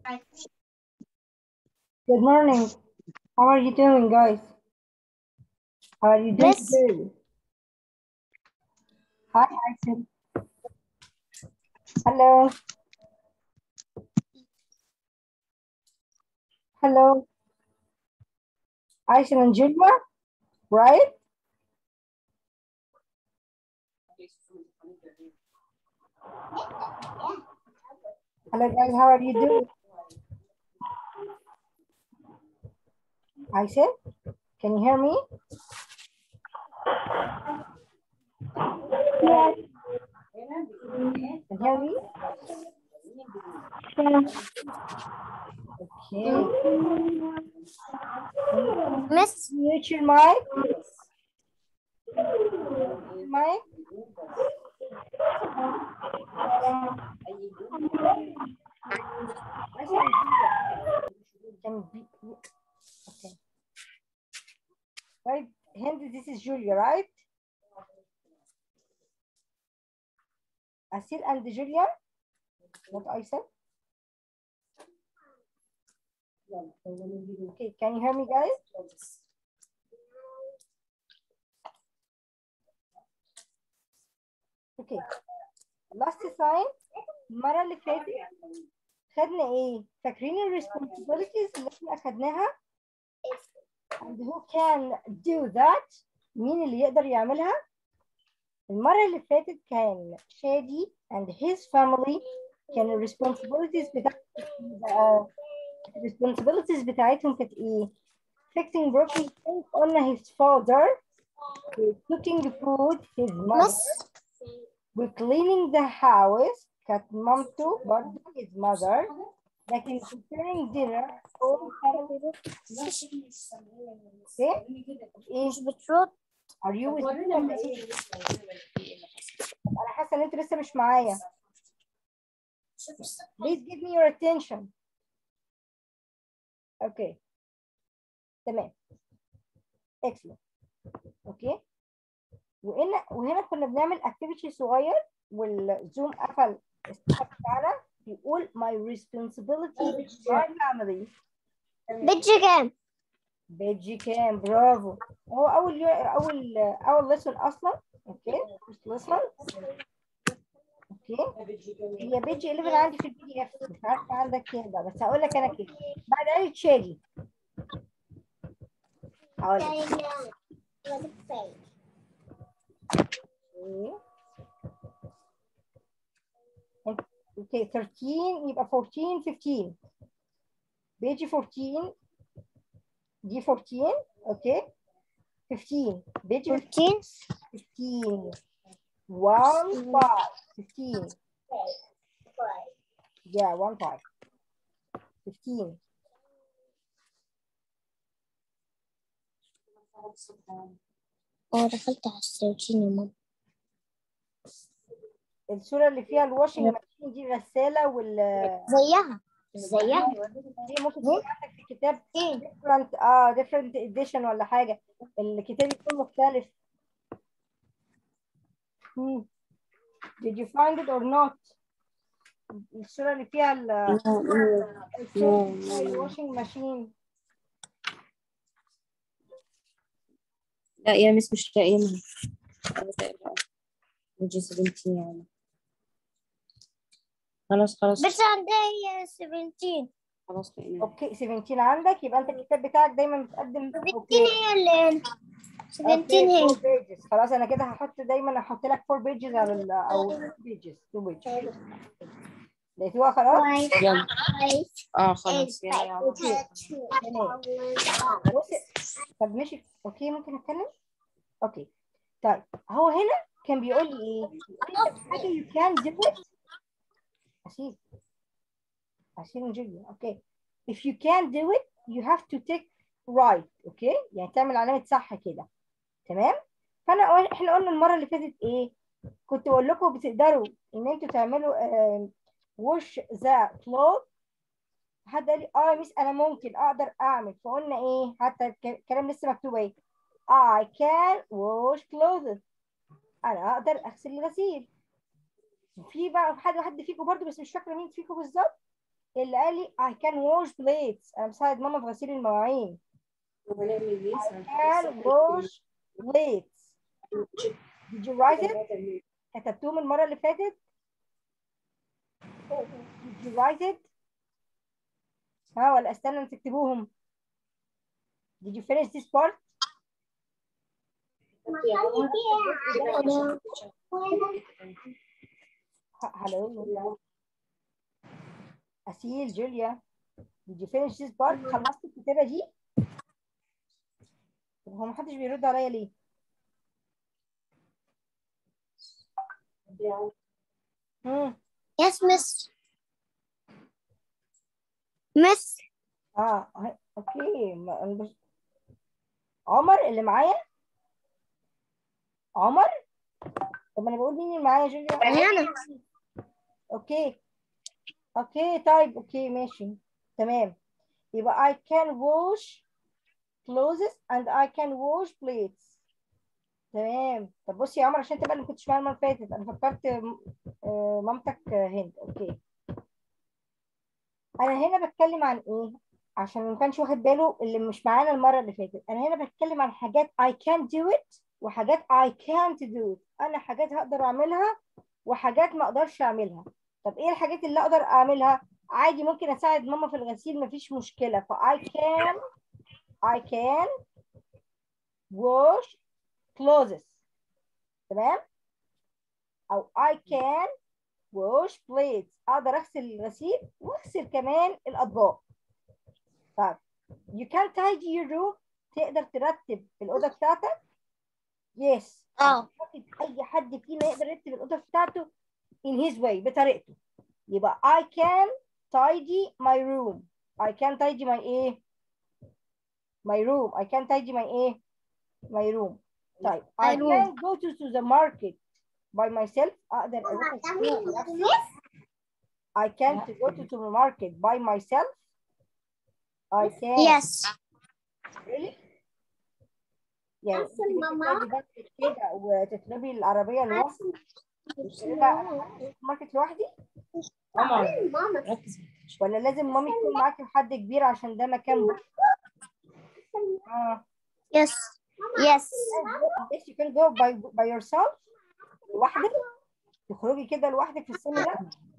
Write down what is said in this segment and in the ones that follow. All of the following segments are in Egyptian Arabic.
Good morning. How are you doing, guys? How are you doing Miss. today? Hi, Aisha. Hello. Hello. Aisha and Julia, right? Hello, guys. How are you doing? Aisha, can you hear me? Yes. Can you hear me? Okay. Miss, Mute your mic. Mic. Can be, okay. Right, Hindi, this is Julia, right? Asil and Julia? What I said? Okay, can you hear me, guys? اوكي لاست ساين المره اللي فاتت خدنا ايه فاكرين الريسبونسبيلتيز اللي احنا اخدناها and who can do that مين اللي يقدر يعملها المره اللي فاتت كان شادي and his family كان الريسبونسبيلتيز بتاعت الريسبونسبيلتيز بتاعتهم كانت ايه fixing broken things قلنا his father cooking food his mother Miss, وcleaning the house كانت مامته برضه his mother لكن preparing dinner all family ايه ايه مش بترد are you with me ولا ايه انا حاسه ان انت لسه مش معايا please give me your attention okay تمام excellent اوكي وهنا وهنا كنا بنعمل activity صغير والزوم قفل السحب بتاعنا بيقول my responsibility my family بيجي كام؟ بيجي كام برافو هو اول يو... اول اول ليسون اصلا اوكي first lesson اوكي هي بيجي 11 عندي في البي دي اف مش عارفه عندك كام بقى بس هقول لك انا كده بعد قال تشادي هقول لك اوكي اوكي 13 يبقى 14 15 بيجي 14 دي 14 اوكي 15 بيجي 14 15 1 5 15 yeah 1 5 15 اه دخلت على السيرتين يا ماما الصورة اللي فيها الواشنج ماشين دي غسالة وال زيها زيها دي ممكن تكون عندك في كتاب different اه different edition ولا حاجة الكتاب يكون مختلف Hmm. Did you find it or not? الصورة اللي فيها ال الواشنج ماشين لا يا مس مش لاقيه منها نجي 17 يعني خلاص خلاص بس عندي 17 خلاص لقيناها اوكي 17 عندك يبقى انت الكتاب بتاعك دايما متقدم 17 اوكي هي اللي هنا 17 اوكي هي 4 pages خلاص انا كده هحط دايما هحط لك 4 pages على ال او 2 pages 2 pages لقيتوها خلاص يلا اه خلاص يلا يا عم. اوكي تمام بصي طب ماشي اوكي ممكن اتكلم اوكي طيب هو هنا كان بيقول لي ايه بيقول لي حاجه you can do it اشيل اشيل جوليا اوكي if you can do it you have to take right اوكي يعني تعمل علامه صح كده تمام فانا قل- احنا قلنا المره اللي فاتت ايه كنت بقول لكم بتقدروا ان انتوا تعملوا آه wash the clothes حد قال لي اه يا ميس انا ممكن اقدر اعمل فقلنا ايه حتى الك- الكلام لسه مكتوب ايه I can wash clothes انا اقدر اغسل الغسيل في بقى حد حد فيكم برضو بس مش فاكره مين فيكم بالظبط اللي قال لي I can wash plates انا بساعد ماما في غسيل المواعين وهنعمل I can wash plates did you write it كتبتوهم المرة اللي فاتت did you write it ها ولا استنى تكتبوهم did you finish this part هلو أسيل جوليا did you finish this part خلصت الكتابة دي طب هو محدش بيرد عليا ليه مم. Yes, miss. Miss. اه هي- اوكي ما- أنا بس- عمر اللي معايا عمر طب انا بقول مين اللي معايا جوليا أنا. اوكي اوكي طيب اوكي ماشي تمام يبقى I can wash clothes and I can wash plates تمام طب بصي يا عمر عشان انت بقى اللي ما كنتش معايا المره اللي فاتت انا فكرت آه، مامتك آه، هند اوكي انا هنا بتكلم عن ايه عشان ما كانش واخد باله اللي مش معانا المره اللي فاتت انا هنا بتكلم عن حاجات I can do it وحاجات I can't do it انا حاجات هقدر اعملها وحاجات ما اقدرش اعملها طب ايه الحاجات اللي اقدر اعملها عادي ممكن اساعد ماما في الغسيل مفيش مشكله ف I can I can wash clothes تمام او I can wash plates اقدر اغسل الغسيل واغسل كمان الاطباق طيب you can tidy your room تقدر ترتب الاوضه بتاعتك yes اه أعتقد اي حد فينا يقدر يرتب الاوضه بتاعته in his way بطريقته يبقى I can tidy my room I can tidy my ايه my room I can tidy my ايه my room طيب I My room. can go to, to the market by myself اقدر اروح السوق بنفسي I can't go to the market by myself I can Yes. really يعني أصل تيجي ماما. تطلبي بنك كده وتطلبي العربية لوحدك لا أنا هروح السوبر ماركت لوحدي ماما ركز ولا لازم مامي تكون معاكي حد كبير عشان ده مكان بس اه Yes. Yes. yes you can go by by yourself لوحدك تخرجي كده لوحدك في السن ده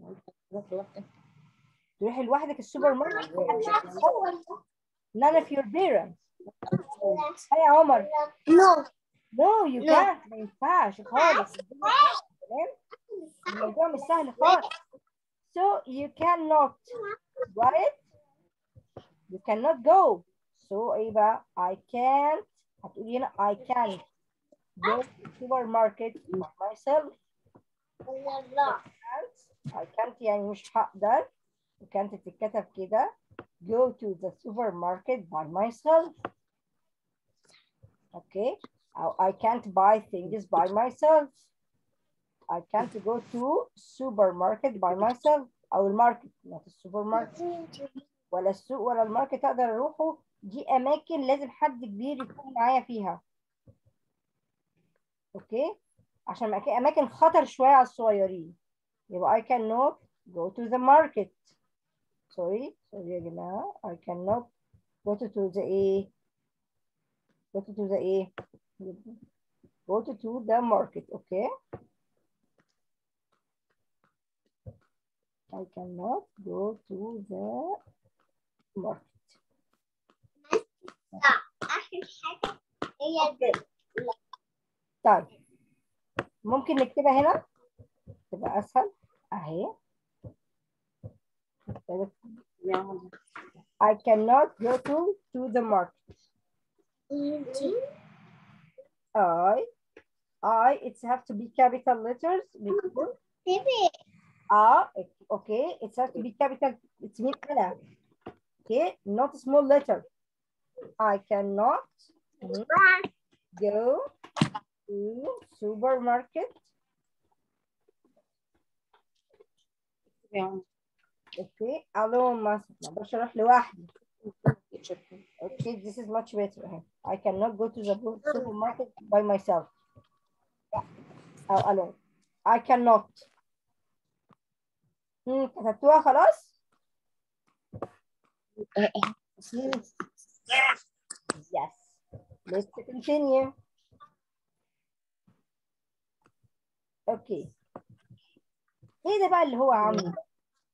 تروحي لوحدك السوبر ماركت محدش يعرفك. none of your parents هاي يا عمر No. no you No. can't ما ينفعش خالص تمام الموضوع مش سهل خالص so you cannot got it you cannot go so ايه بقى I can't هتقولي هنا I can't go to the supermarket by myself can't I can't يعني مش هقدر وكانت تتكتب كده go to the supermarket by myself okay أو I can't buy things by myself I can't go to supermarket by myself أو الماركت not السوبر ولا السوق ولا الماركت أقدر أروحه دي أماكن لازم حد كبير يكون معايا فيها أوكي عشان أماكن- أماكن خطر شوية على الصغيرين يبقى I cannot go to the market sorry sorry يا جماعة I cannot go to, to the إيه go to, to the إيه go to, to the market okay I cannot go to the market آخر حاجة هي اوكي طيب ممكن نكتبها هنا تبقى اسهل اهي I cannot go to to the market I I it have to be capital letters because ah okay it has to be capital it's mean أنا okay not small letter I cannot go to supermarket okay alone مثلا ما اقدرش اروح لوحدي Okay, this is much better. اهي. I cannot go to the supermarket by myself. أو alone. I cannot. مم، كتبتوها خلاص؟ Hmm. Yes. Let's continue. Okay. ايه ده بقى اللي هو عامله ده؟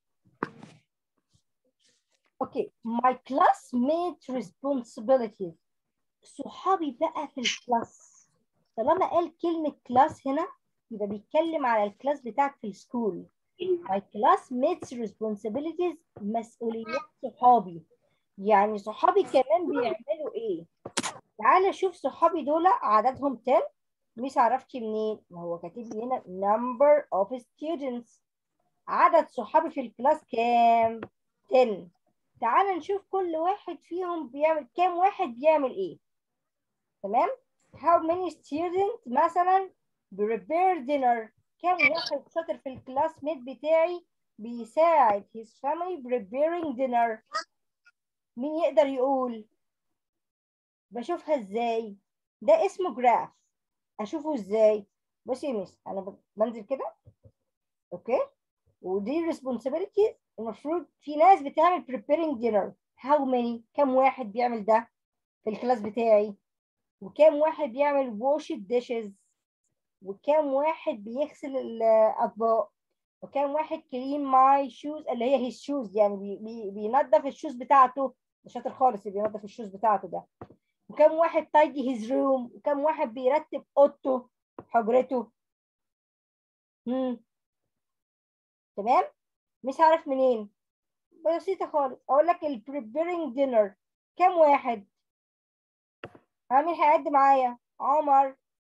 اوكي my classmate responsibilities صحابي بقى في الكلاس طالما قال كلمة كلاس هنا يبقى بيتكلم على الكلاس بتاعك في السكول my classmates responsibilities مسؤوليات صحابي يعني صحابي كمان بيعملوا ايه تعالى شوف صحابي دول عددهم 10 مش عرفتش منين ما هو كاتب لي هنا number of students عدد صحابي في الكلاس كام 10 تعالى نشوف كل واحد فيهم بيعمل كام واحد بيعمل ايه تمام how many students مثلا prepare dinner كام واحد شاطر في الكلاس ميت بتاعي بيساعد his family preparing dinner مين يقدر يقول بشوفها ازاي ده اسمه جراف اشوفه ازاي بصي يا ميس انا ب- بنزل كده اوكي ودي responsibility المفروض في ناس بتعمل preparing dinner how many كم واحد بيعمل ده في الكلاس بتاعي وكم واحد بيعمل wash dishes وكم واحد بيغسل الاطباق وكم واحد clean my shoes اللي هي his shoes يعني بي بي بينظف الشوز بتاعته ده شاطر خالص اللي بينظف الشوز بتاعته ده وكم واحد tidy his room وكم واحد بيرتب اوضته حجرته مم. تمام مش عارف منين بسيطة خالص اقول لك ال preparing dinner كم واحد ها مين هيعد معايا عمر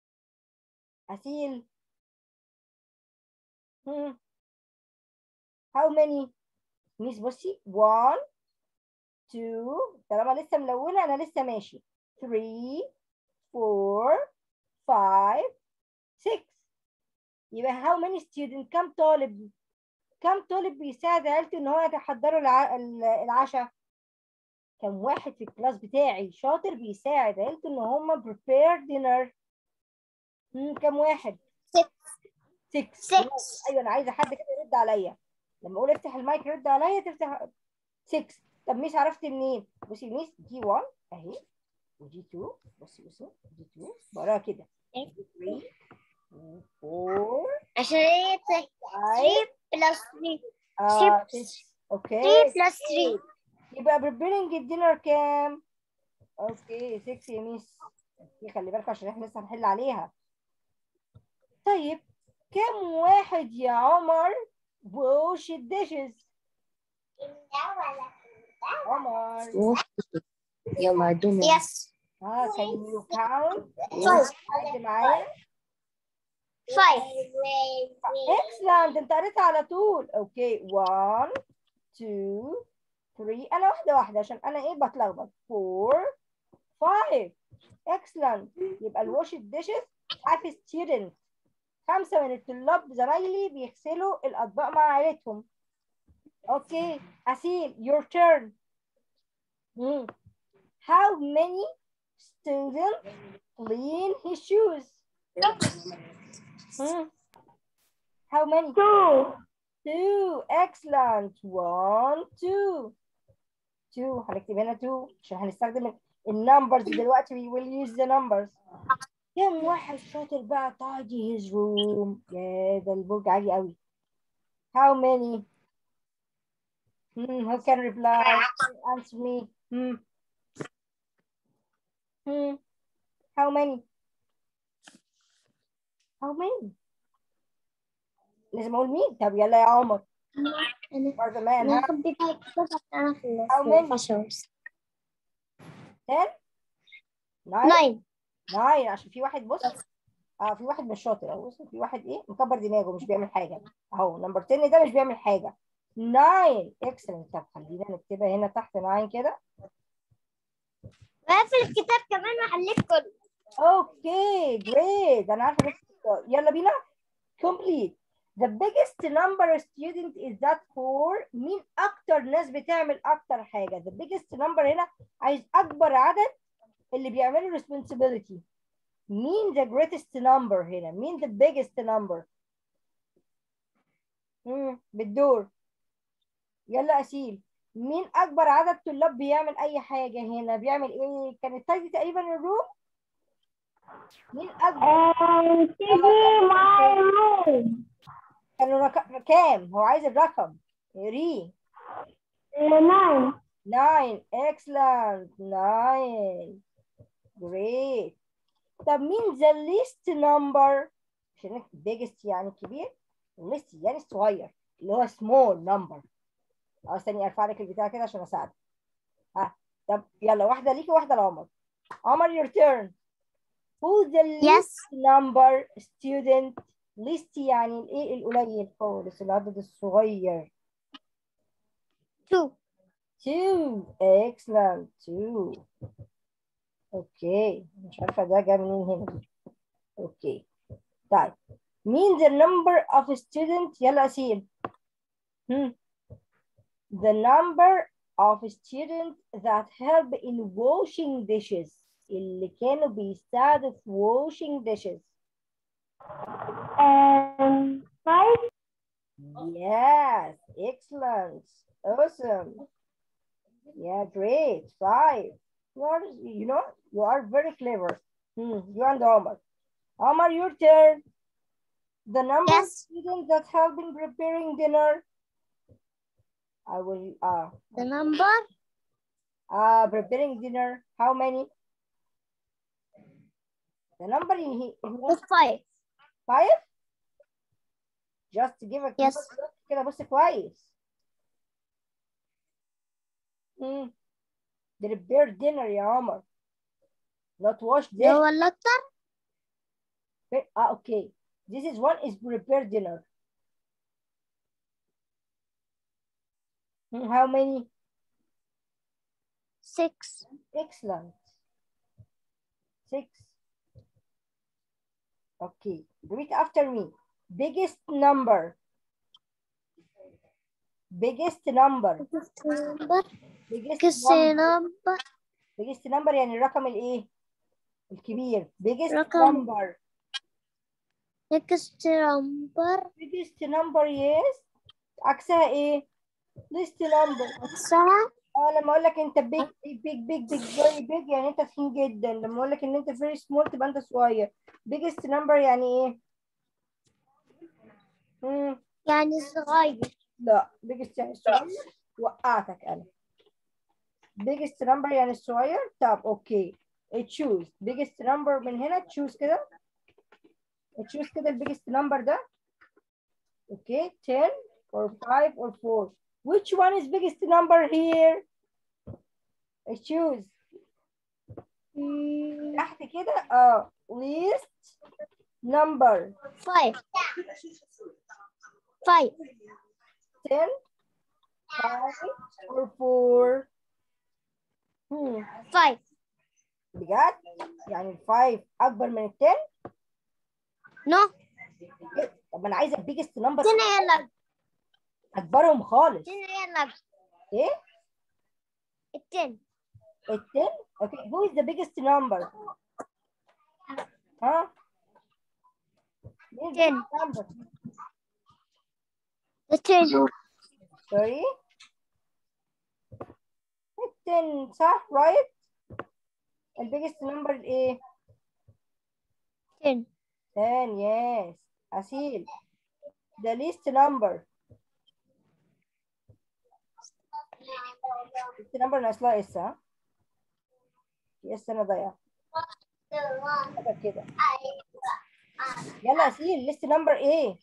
أسيل هم. how many ميس بصي one two طالما لسه ملونة أنا لسه ماشي three four five six يبقى how many student كم طالب كم طالب بيساعد عيلته إن هو يتحضروا الع... ال- العشاء كم واحد في الكلاس بتاعي شاطر بيساعد عيلته إن هم prepare dinner مم، كم واحد Six. 6 Six. ايوه انا عايزه حد كده يرد عليا لما اقول افتح المايك رد عليا تفتح 6 طب ميس عرفت منين بصي ميس دي 1 اهي ودي 2 بصي بصي دي 2 وراها كده إيه؟ دي 3 4 عشان هي 3 5 بلس 3 آه Six. 6 اوكي 3 بلس 3 يبقى preparing الدينر كام اوكي 6 يا ميس اوكي خلي بالك عشان احنا لسه هنحل عليها طيب كم واحد يا عمر wash الديشز عمر يلا عدونا يس ها can you count Five. عد معايا 5 excellent انت قريت على طول اوكي 1 2 3 انا واحده واحده عشان انا ايه بتلخبط 4 5 excellent يبقى الوش الديشز 5 students خمسه من الطلاب زمايلي بيغسلوا الاطباق مع عائلتهم اوكي اسيل your turn Hmm. how many students clean his shoes Hmm. how many Two. Two. Excellent. One, two. Two. هنكتب هنا two عشان هنستخدم النمبرز دلوقتي we will use the numbers. كم واحد شاطر بقى tidy his room؟ يا ده البرج عالي قوي. How many? Hmm, who can reply? Answer me. Hmm. Hmm. How many? How many? لازم اقول مين؟ طب يلا يا عمر. أنا برضه مان أنا ها؟ أخبي بقى كده أنا في How many? الفشوس Ten? Nine? 9 ناين عشان في واحد بص اه في واحد مش شاطر اهو بص في واحد ايه مكبر دماغه مش بيعمل حاجه اهو نمبر 10 ده مش بيعمل حاجه 9 اكسلنت طب خلينا نكتبها هنا تحت 9 كده وفي الكتاب كمان محلك كله اوكي جريت انا عارفه بس يلا بينا كومبليت The biggest number of student is that for مين أكتر ناس بتعمل أكتر حاجة The biggest number هنا عايز أكبر عدد اللي بيعملوا responsibility مين the greatest number هنا مين the biggest number مم. بالدور يلا أسيل مين اكبر عدد طلاب بيعمل اي حاجه هنا بيعمل ايه كانت تايدي تقريبا الروم مين اكبر And TV my room. كانوا رك... كام هو عايز الرقم ري Nine. nine excellent nine great طب مين the least number عشان biggest يعني كبير least يعني صغير اللي هو small number اه استني ارفع لك البتاع كده عشان اساعدك ها طب يلا واحده ليكي وواحده لعمر عمر your turn who the least Yes. number student least يعني الايه القليل خالص العدد الصغير Two. two excellent two اوكي مش عارفه ده جه منين هنا دي اوكي طيب مين the number of student يلا اسيل هم. the number of students that help in washing dishes اللي كانوا بيساعدوا في washing dishes And five. Yes, excellent. Awesome. Yeah, great. Five. You are, you know, you are very clever. Hmm. You and Omar. Omar, your turn. The number of Yes. students that help in preparing dinner. I will, uh, The number uh, preparing dinner. How many? The number in he, he is five. five? Just give a Yes. كده بص كويس. مم. Prepare dinner يا عمر. Not wash اللي dish. هو الأكتر Ah, okay. This is one is prepare dinner. Hmm, How many? six. Excellent. Six. Okay. Repeat after me. Biggest number. Biggest number. number Biggest كس number. number biggest number يعني الرقم الايه؟ الكبير. Biggest رقم. number. next number biggest number yes. عكسها ايه؟ least number. سبعة اه لما اقول لك انت big big big big big very big يعني انت تخين جدا. لما اقول لك ان انت very small تبقى انت صغير. biggest number يعني ايه؟ مم. يعني صغير لا biggest يعني الصغير وقعتك انا biggest number يعني الصغير طب اوكي choose biggest number من هنا choose كده choose كده ال biggest number ده اوكي 10 or 5 or 4 which one is biggest number here choose مم، تحت كده اه least number five five 10 5 or 4 hmm. five بجد يعني الفايف اكبر من التن no طب ما انا عايزه البيجست نمبر تنا يلا اكبرهم خالص تنا يلا ايه التن التن اوكي who is the biggest number ها مين ال Ten. biggest number التن sorry التن صح right البيجست نمبر ايه تن 10 yes أسيل the least number least number ناقصلها اس ها اس انا ضايعه كده كده يلا أسيل list number ايه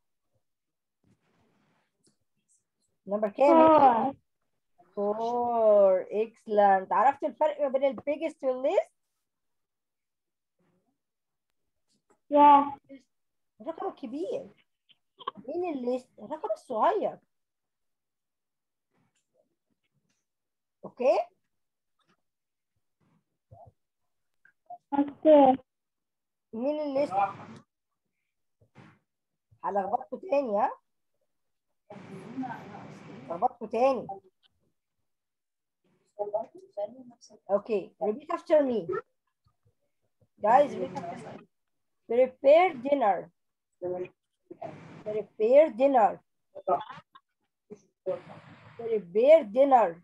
نمبر كام Four. فور excellent عرفت الفرق ما بين البيجست والليست Yeah. الرقم الكبير مين الليست الرقم الصغير اوكي Okay. مين الليست هلخبطكوا تاني ها هلخبطكوا تاني اوكي repeat after me guys repeat after me prepare dinner prepare dinner prepare dinner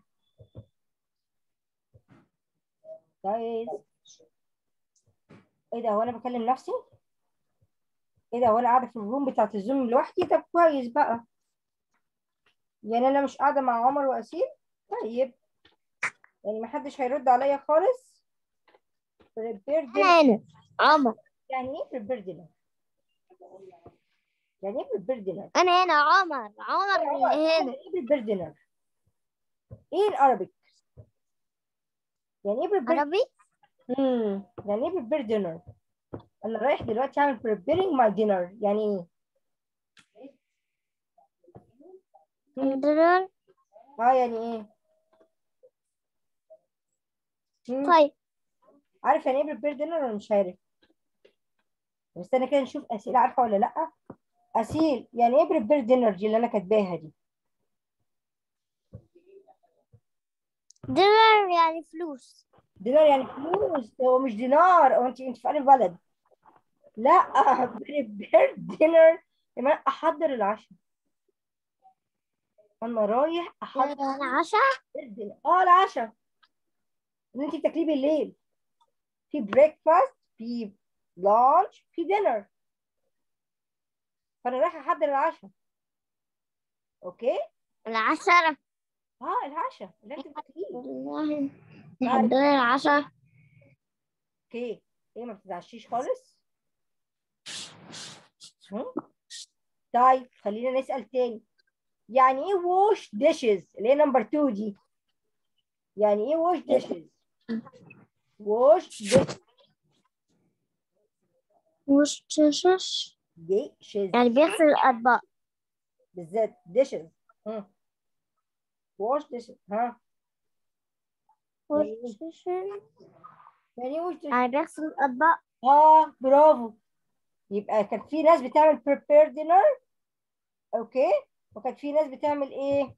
كويس ايه ده هو انا بكلم نفسي ايه ده هو انا قاعده في الروم بتاعت الزوم لوحدي طب كويس بقى يعني انا مش قاعده مع عمر واسيل طيب يعني محدش هيرد عليا خالص prepare dinner أنا هنا عمر يعني ايه prepare dinner يعني ايه prepare dinner أنا هنا عمر عمر اللي يعني هنا ايه prepare dinner ايه الارابيك يعني ايه prepare عربي امم يعني ايه prepare dinner انا رايح دلوقتي اعمل preparing my dinner يعني ايه عندنا اه يعني ايه مم. طيب عارف يعني ايه prepare dinner ولا مش عارف طب استنى كده نشوف اسئله عارفه ولا لا اسيل يعني ايه prepare dinner دي اللي انا كاتباها دي دينار يعني فلوس دينار يعني فلوس هو مش دينار هو انت انت في انهي بلد لا prepare dinner يعني أنا احضر العشاء انا رايح احضر يعني عشاء dinner. اه العشاء اللي انت بتاكليه بالليل في بريكفاست في لانش في دينر فانا رايحه احضر العشاء اوكي العشرة اه العشاء اللي انت بتاكليه والله نحضر العشاء اوكي ايه ما بتتعشيش خالص هم؟ طيب خلينا نسأل تاني يعني ايه wash dishes اللي هي نمبر 2 دي يعني ايه wash dishes wash dishes وش تشش dishes يعني بيغسل الأطباق بالذات dishes هم. wash dishes ها وش يعني إيه؟ تشش يعني ايه wash dishes يعني بيغسل الأطباق اه برافو يبقى كان في ناس بتعمل prepare dinner اوكي وكانت في ناس بتعمل ايه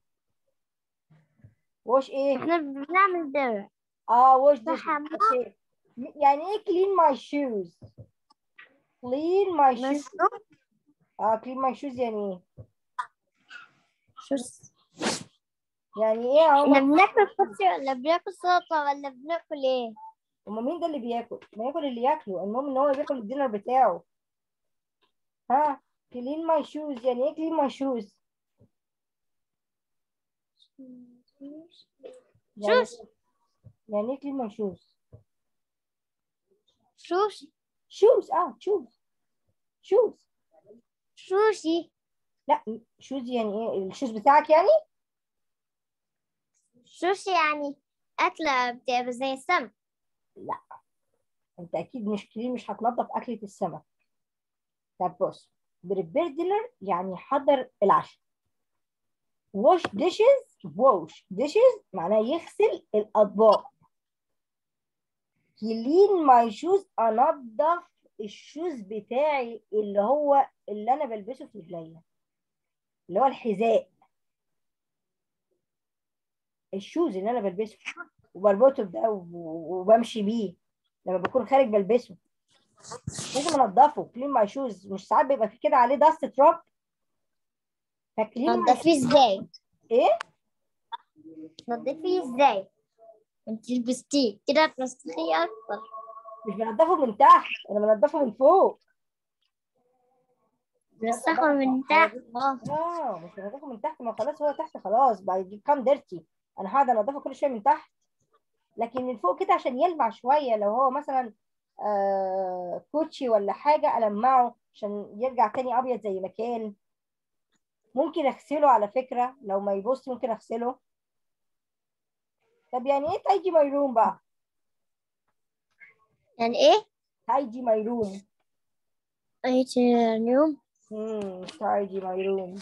wash ايه احنا بنعمل درع اه wash dishes بحمام. اوكي م- يعني ايه clean my shoes clean my shoes مسلوق اه clean my shoes يعني ايه شو س- يعني ايه يا احنا عمر بناكل كوتشي ولا بناكل سلطة ولا بناكل ايه؟ هما مين ده اللي بياكل ما ياكل اللي ياكله المهم ان هو بياكل الدينر بتاعه ها clean my shoes يعني ايه clean my shoes يعني Shoes. يعني ايه clean my shoes شوشي shoes اه shoes shoes شوشي لا shoes يعني ايه الشوز بتاعك يعني شوشي يعني أكلة بتبقى زي السمك انت اكيد مش كلين مش هتنضف اكلة السمك طب بص بريبير دينر يعني حضر العشاء wash dishes wash dishes معناه يغسل الاطباق clean my shoes انضف الشوز بتاعي اللي هو اللي انا بلبسه في رجليا اللي هو الحذاء الشوز اللي انا بلبسه وبربطه بده و- وبمشي بيه لما بكون خارج بلبسه لازم انضفه كلين ماي شوز مش ساعات بيبقى في كده عليه داست تراب فكلين ماي نضفيه ازاي؟ ايه نضفيه ازاي؟ انت لبستيه كده تنسخيه أكتر مش بنضفه من تحت انا بنضفه من فوق نسخه من تحت اه اه مش بنضفه من تحت ما خلاص هو تحت خلاص بقى كام ديرتي انا هقعد انضفه كل شويه من تحت لكن من فوق كده عشان يلمع شويه لو هو مثلا آه كوتشي ولا حاجه المعه عشان يرجع تاني ابيض زي ما كان ممكن اغسله على فكره لو ما يبص ممكن اغسله طب يعني ايه تايدي ماي روم بقى يعني ايه؟ تايدي ماي روم ايه اليوم؟ امم تايدي ماي روم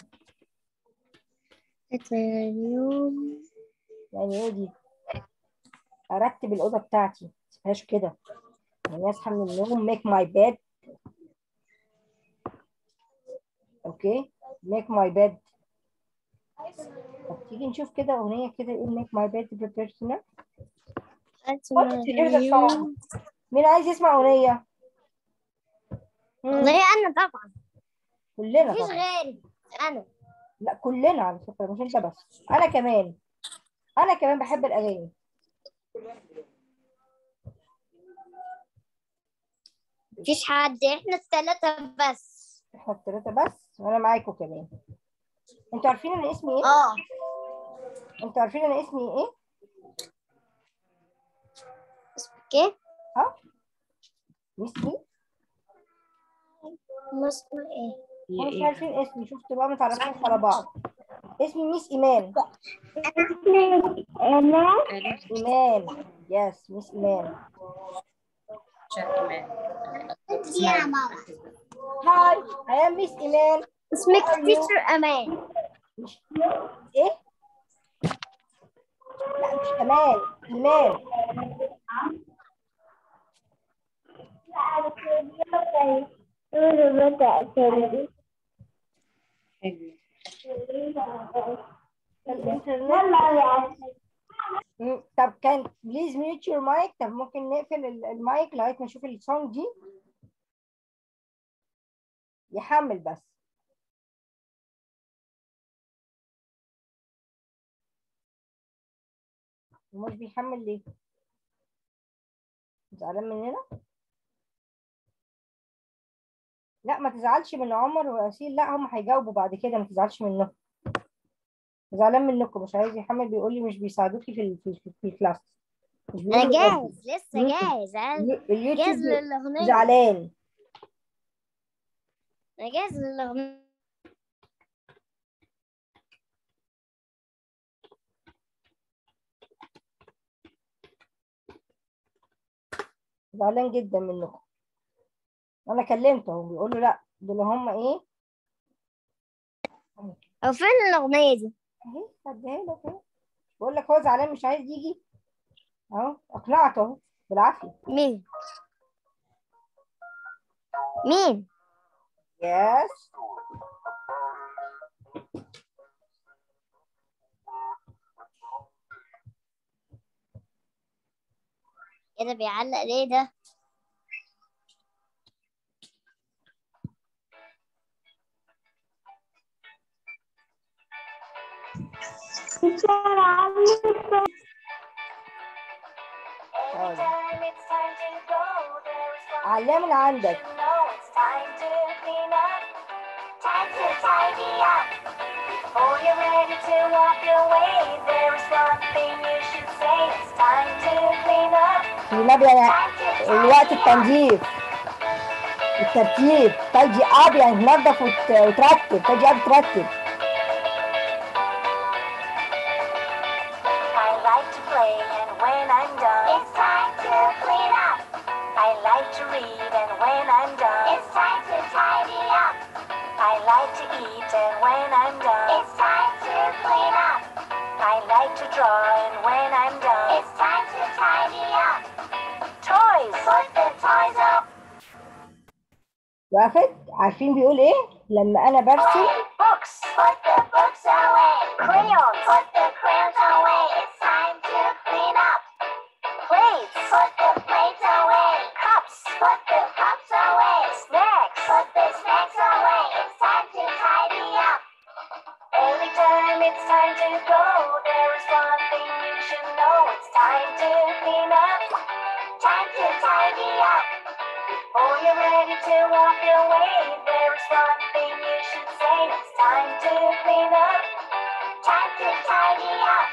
اليوم يعني ايه دي ارتب الاوضه بتاعتي ما تسيبهاش كده يعني اصحى من النوم ميك ماي بيد اوكي ميك ماي بيد طب تيجي نشوف كده اغنيه كده ايه ميك ماي بيد بيرسونال اليوم مين عايز يسمع اغنيه مم، والله انا طبعا كلنا مفيش طبعا غيري انا لا كلنا على فكره مش انت بس انا كمان انا كمان بحب الاغاني مفيش حد احنا الثلاثة بس احنا الثلاثه بس وانا معاكم كمان انتوا عارفين انا اسمي ايه اه انتوا عارفين انا اسمي ايه كيف؟ ها ميس مين مصر ايه؟ هم مش عارفين اسمي شفتوا بقى متعرفين على بعض اسمي ميس ايمان أنا ايمان يس ميس ايمان يا ماما هاي I am ميس ايمان اسمك تيتر امان ايه لا مش امان ايمان الانترنت مم، طب كان بليز ميوت يور مايك طب ممكن نقفل ال- المايك لغايه ما نشوف السونج دي يحمل بس ومش بيحمل ليه زعلان مننا لا ما تزعلش من عمر واسيل لا هم هيجاوبوا بعد كده ما تزعلش منهم زعلان منكم مش عايز يحمل بيقول لي مش بيساعدوكي في ال- في, في, في الكلاس مش انا بيقولوا جاهز لسه يوتيوب. جاهز أنا اليو- جاهز اليوتيوب للاغنية زعلان انا جاهز للاغنية زعلان جدا منكم انا كلمته بيقول له لا دول هم ايه او فين الاغنية دي؟ اهي هديها لك اهي بقول لك هو زعلان مش عايز يجي اهو اقنعك اهو بالعافيه مين؟ مين؟ يس ايه ده بيعلق ليه ده؟ حاضر. علاه من عندك النبي انا الوقت التنظيف الترتيب تجي اب يعني تنظف وت- وترتب تجي اب ترتب I like to play and when I'm done It's time to clean up I like to read and when I'm done It's time to tidy up I like to eat and when I'm done It's time to clean up I like to draw and when I'm done It's time to tidy up Toys Put the toys up وقفت عارفين بيقول ايه لما انا برسم Books Put the books away Crayons Put the crayons away It's time to clean up Plates Put the plates away Cups Put the cups away Snacks Put the snacks away It's time to tidy up Every time it's time to go There is one thing you should know It's time to clean up Time to tidy up Before you're ready to walk away, there is one thing you should say. It's time to clean up, time to tidy up.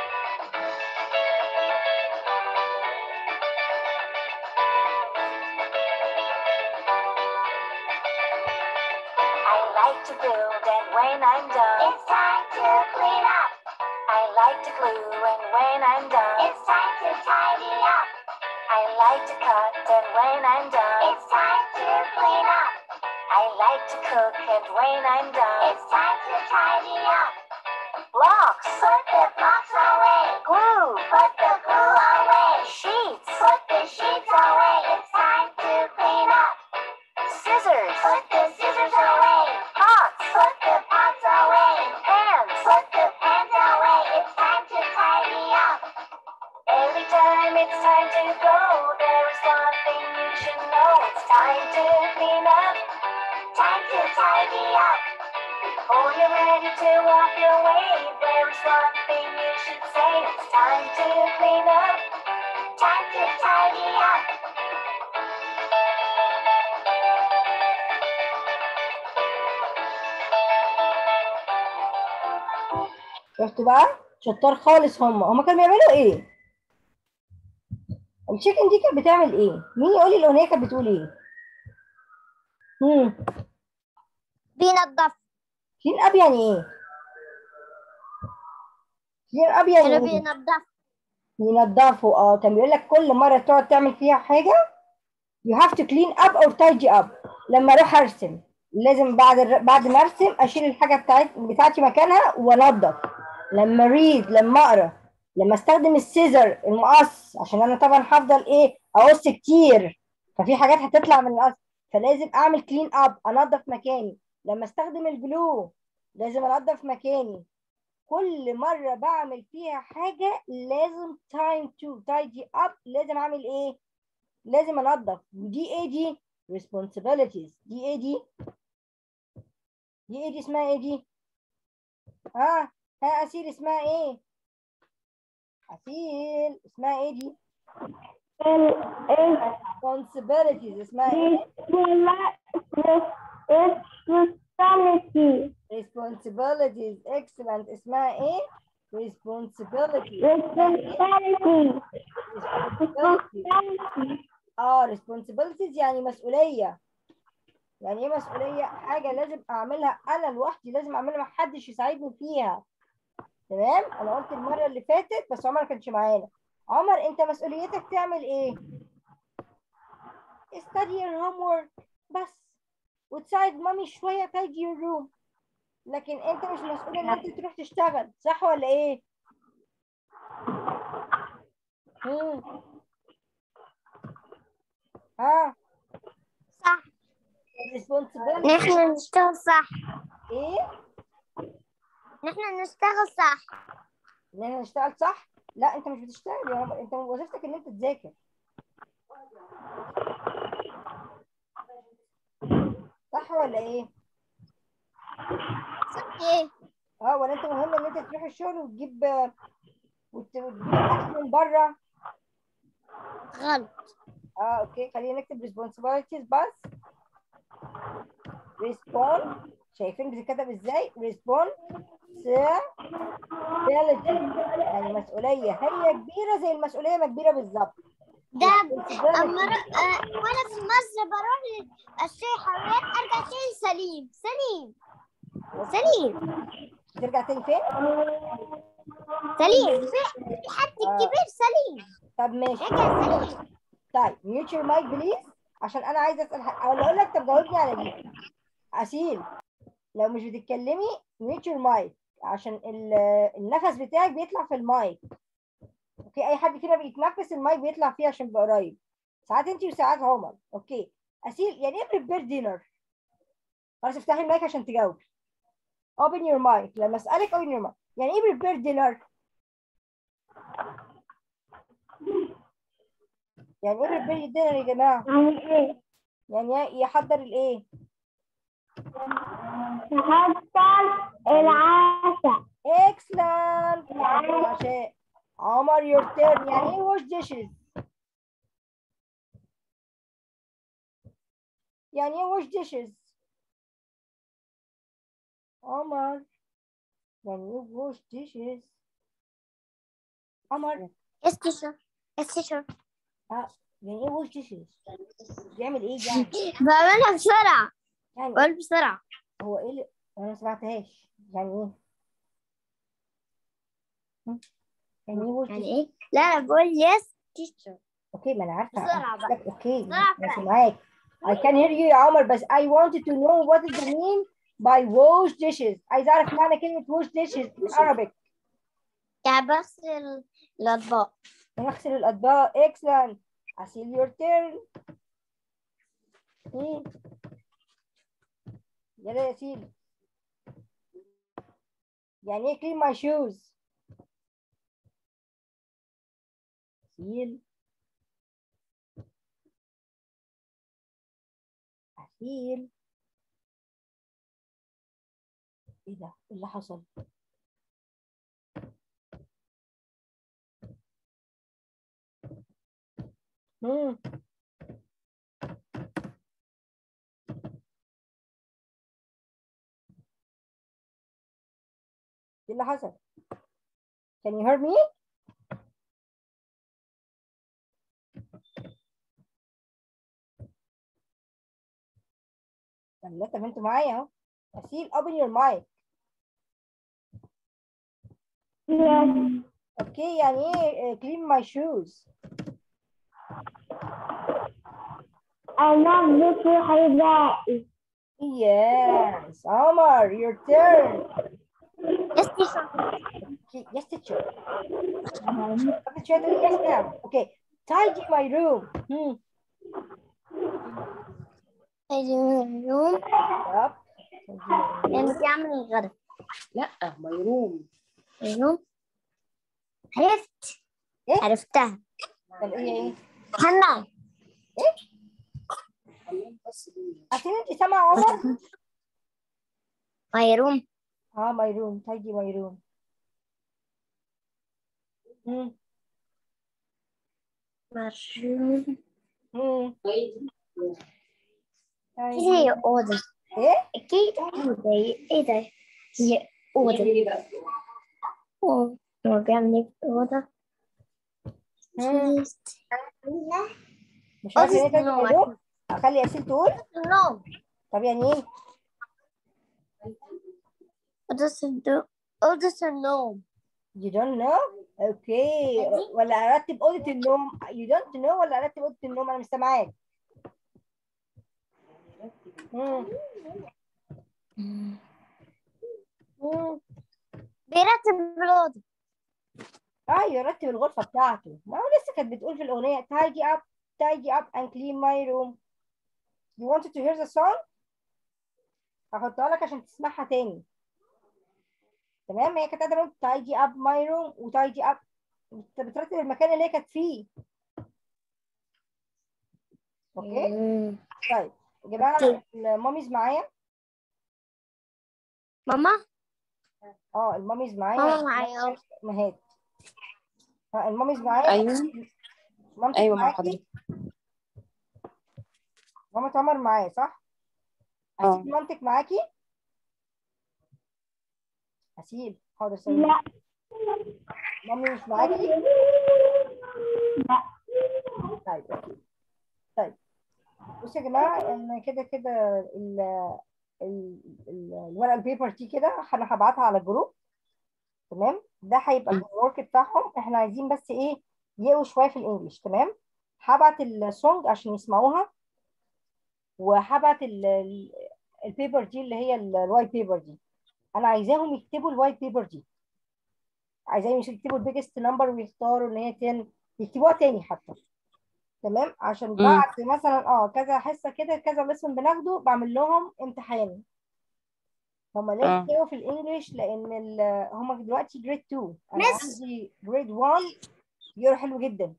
I like to build, and when I'm done, it's time to clean up. I like to glue, and when I'm done, it's time to tidy up. I like to cut, and when I'm done, it's time to clean up. I like to cook, and when I'm done, it's time to tidy up. Blocks, put the blocks away. Glue, put the glue away. Sheets, put the sheets away. It's time to clean up. Scissors, put the scissors away. Pots, put the pots away. Pans, put the pans away. It's time to tidy up. Every time it's time to go, there is one thing you should know. It's time to clean up, time to tidy up. Before you're ready to walk away, there is one thing you should say. It's time to clean up, time to tidy up. شفتوا بقى شطار خالص هم هم كانوا بيعملوا ايه التشيكن دي كانت بتعمل ايه مين يقول لي الاغنيه كانت بتقول ايه امم بينضف كلين اب يعني ايه كلين اب يعني كانوا ايه بينضف ينضفوا اه كان بيقول لك كل مره تقعد تعمل فيها حاجه you have to clean up or tidy up لما اروح ارسم لازم بعد الر- بعد ما ارسم اشيل الحاجه بتاعت بتاعتي مكانها وانضف لما ريد لما اقرا لما استخدم السيزر المقص عشان انا طبعا هفضل ايه اقص كتير ففي حاجات هتطلع من القص فلازم اعمل كلين اب انضف مكاني لما استخدم الجلو لازم انضف مكاني كل مرة بعمل فيها حاجة لازم time to tidy up لازم أعمل إيه؟ لازم أنظف ودي إيه دي؟ responsibilities دي إيه دي؟ دي إيه دي اسمها إيه دي؟ ها؟ ها أسيل اسمها إيه؟ أسيل اسمها إيه دي؟ ال ال responsibilities اسمها إيه؟ responsibility responsibilities excellent اسمها إيه؟ responsibilities responsibility responsibilities اه responsibilities يعني مسؤولية يعني ايه مسؤولية حاجة لازم اعملها انا لوحدي لازم اعملها محدش يساعدني فيها تمام انا قلت المرة اللي فاتت بس عمر ما كانش معانا عمر انت مسؤوليتك تعمل ايه study your homework بس وتساعد مامي شوية tidy your room لكن انت مش مسؤول ان انت تروح تشتغل صح ولا ايه مم. ها صح responsibility نحن نشتغل صح ايه نحن نشتغل صح ان احنا نشتغل صح لا انت مش بتشتغل يا عمر انت وظيفتك ان انت تذاكر صح ولا ايه صح ايه اه ولا انت مهم ان انت تروح الشغل وتجيب وت- وتجيب الاكل من بره غلط اه اوكي خلينا نكتب responsibilities بس respond شايفين بتتكتب ازاي responsibility يعني مسؤولية هي كبيرة زي المسؤولية ما كبيرة بالظبط ده responsibility. أما ر- آه، وانا في مصر بروح اشتري حلويات ارجع تاني سليم سليم سليم ترجع تاني فين؟ سليم في في حد كبير سليم طب ماشي رجع سليم طيب ميوت يور مايك بليز عشان انا عايزه اسال حاجه او اقول لك طب جاوبني على دي اسيل لو مش بتتكلمي ميوت يور مايك عشان ال- النفس بتاعك بيطلع في المايك اوكي اي حد فينا بيتنفس المايك بيطلع فيه عشان يبقى قريب ساعات انت وساعات عمر اوكي اسيل يعني ايه بريبير دينر خلاص افتحي المايك عشان تجاوبي open your mic لما اسالك open your mic يعني ايه بريبير دينر يعني ايه بريبير دينر يا جماعه يعني ايه يعني إيه يحضر الايه تحضر العشاء اكسلنت العشاء عمر يور تيرن يعني ايه واش ديشز يعني ايه واش ديشز عمر يعني ايه واش ديشز عمر يس تيشر يس تيشر يعني ايه واش ديشز بيعمل ايه يعني بعملها بسرعة يعني قول بسرعة هو ايه اللي انا ما سمعتهاش يعني ايه هم؟ يعني ايه واش يعني ديشز ايه لا انا بقول يس تيشر اوكي ما انا عارفه بسرعة أنا بقى. قلت لك اوكي بسرعة ماشي بقى. معاك I can hear you يا عمر بس I wanted to know what is the mean by wash dishes عايز اعرف معنى كلمة wash dishes in Arabic يعني بغسل الأطباق نغسل الأطباق excellent أسيل your turn مين يلا يا سيدي يعني ايه clean my shoes أسيل أسيل ايه ده ايه اللي حصل مم. ايه اللي حصل Can you hear me? لا طب انتوا معايا اهو أسيل open your mic Yes. اوكي يعني ايه clean my shoes أنظف حذائي yes عمر your turn Yes, teacher. Okay, yes teacher طب teacher تقول yes ma'am okay tidy my room hmm. اليوم yup Tidy my room. يعني بيعمل الغداء لا ميروم اليوم عرفت إيه؟ عرفتها طب ايه ايه حنا عشان انت سامعه عمر my room اه my room tidy my room hmm. my room Hmm. هي أوضة ايه أكيد أوضة ايه ده هي أوضة أوضة هو بيعمل ايه في الأوضة Hmm. مش أوضة عارفه ايه tidy my النوم room اخلي اسيل تقول النوم طب يعني ايه أوضة النوم أوضة النوم You don't know? اوكي ولا ارتب اوضه النوم You don't know ولا ارتب اوضه النوم انا مش سامعاك مم. مم. بيرتب الأوضة اه يرتب الغرفه بتاعته ما هو لسه كانت بتقول في الاغنيه tidy up tidy up and clean my room You wanted to hear the song? هحطها لك عشان تسمعها تاني تمام هي كانت قاعده تقول tidy up my room و tidy up بت- بترتب المكان اللي هي كانت فيه اوكي طيب يا جماعه أوكي. الماميز معايا ماما اه الماميز معايا ماما معايا مهات ها الماميز معايا ايوه مامتك ايوه مع معاكي حضرتك مامة عمر معايا صح؟ اه أسيل مامتك معاكي؟ أسيل حاضر ثانية لا مامي مش معاكي؟ لا طيب أوكي طيب بصوا يا جماعة أنا كده كده ال ال- ال- الورقة البيبر دي كده أنا هبعتها على الجروب تمام؟ ده هيبقى الورك بتاعهم احنا عايزين بس إيه يقوا شوية في الإنجليش تمام؟ هبعت السونج عشان يسمعوها وهبعت ال- ال- البيبر دي اللي هي ال- الوايت بيبر دي انا عايزاهم يكتبوا الوايت بيبر دي عايزاهم يكتبوا البيجست نمبر ويختاروا ان هي 10 يكتبوها تاني حتى تمام عشان بعد مثلا اه كذا حصه كده كذا لسن بناخده بعمل لهم امتحان هما ليه آه. يكتبوا في الانجليش لان ال- هما دلوقتي جريد 2 انا مس. عندي جريد 1 يقرا حلو جدا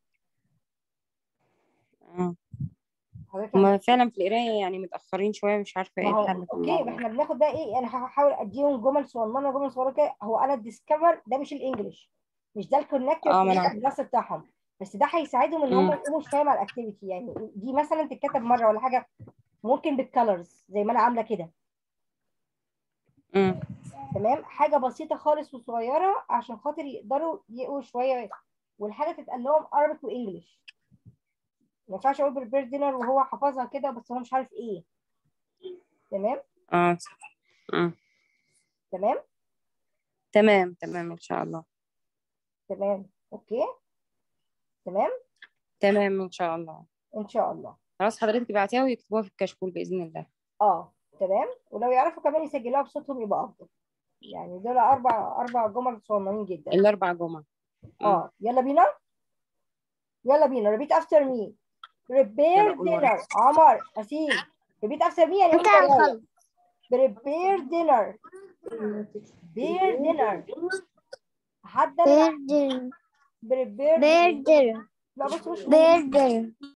آه. حضرتك هما فعلا في القرايه يعني متاخرين شويه مش عارفه ايه ما هو الحل في اوكي ما الموضوع احنا بناخد بقى ايه انا هحاول اديهم جمل صغننه جمل صغيره كده هو انا الديسكفر ده مش الانجليش مش ده الكونكتور اه ما انا بتاع عارفة. الدراسه بتاعهم بس ده هيساعدهم ان هم مم. يقوموا شويه مع الاكتيفيتي يعني دي مثلا تتكتب مره ولا حاجه ممكن بالكالرز زي ما انا عامله كده مم. تمام حاجه بسيطه خالص وصغيره عشان خاطر يقدروا يقوا شويه والحاجه تتقال لهم عربي وانجلش ما ينفعش اقول بريبير دينر وهو حافظها كده بس هو مش عارف ايه تمام اه مم. تمام تمام تمام ان شاء الله تمام اوكي تمام تمام ان شاء الله ان شاء الله خلاص حضرتك ابعتيها ويكتبوها في الكشكول باذن الله اه تمام ولو يعرفوا كمان يسجلوها بصوتهم يبقى افضل يعني دول اربع اربع جمل صغننين جدا الاربع جمعه مم. اه يلا بينا يلا بينا repeat after me prepare يلا قول ورا. dinner عمر أسيل repeat after me يعني انت قول ورايا. هنخلص prepare dinner prepare dinner حد بيردر prepare بيردر لا بص بص بيردر